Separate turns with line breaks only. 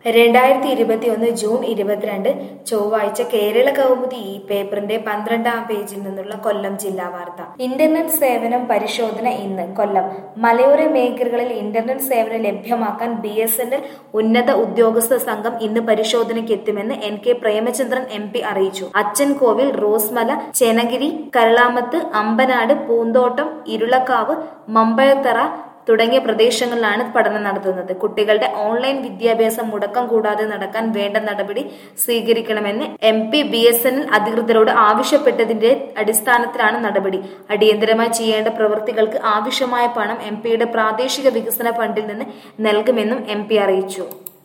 രണ്ടായിരത്തി ഇരുപത്തിയൊന്ന് ജൂൺ ഇരുപത്തിരണ്ട് ചൊവ്വാഴ്ച കേരള കൗമുദി ഈ പേപ്പറിന്റെ പന്ത്രണ്ടാം പേജിൽ നിന്നുള്ള കൊല്ലം ജില്ലാ വാർത്ത ഇന്റർനെറ്റ് സേവനം പരിശോധന ഇന്ന് കൊല്ലം മലയോര മേഖലകളിൽ ഇന്റർനെറ്റ് സേവനം ലഭ്യമാക്കാൻ ബി എസ് എൻ എൽ ഉന്നത ഉദ്യോഗസ്ഥ സംഘം ഇന്ന് പരിശോധനയ്ക്ക് എത്തുമെന്ന് N K Premachandran M P അറിയിച്ചു അച്ചൻകോവിൽ റോസ്മല ചെനഗിരി കരളാമത്ത് അമ്പനാട് പൂന്തോട്ടം ഇരുളക്കാവ് മമ്പഴത്തറ തുടങ്ങിയ പ്രദേശങ്ങളിലാണ് പഠനം നടത്തുന്നത് കുട്ടികളുടെ ഓൺലൈൻ വിദ്യാഭ്യാസം മുടക്കം കൂടാതെ നടക്കാൻ വേണ്ട നടപടി സ്വീകരിക്കണമെന്ന് M P B S N L അധികൃതരോട് ആവശ്യപ്പെട്ടതിന്റെ അടിസ്ഥാനത്തിലാണ് നടപടി അടിയന്തരമായി ചെയ്യേണ്ട പ്രവൃത്തികൾക്ക് ആവശ്യമായ പണം എം പിയുടെ പ്രാദേശിക വികസന ഫണ്ടിൽ നിന്ന് നൽകുമെന്നും എം പി അറിയിച്ചു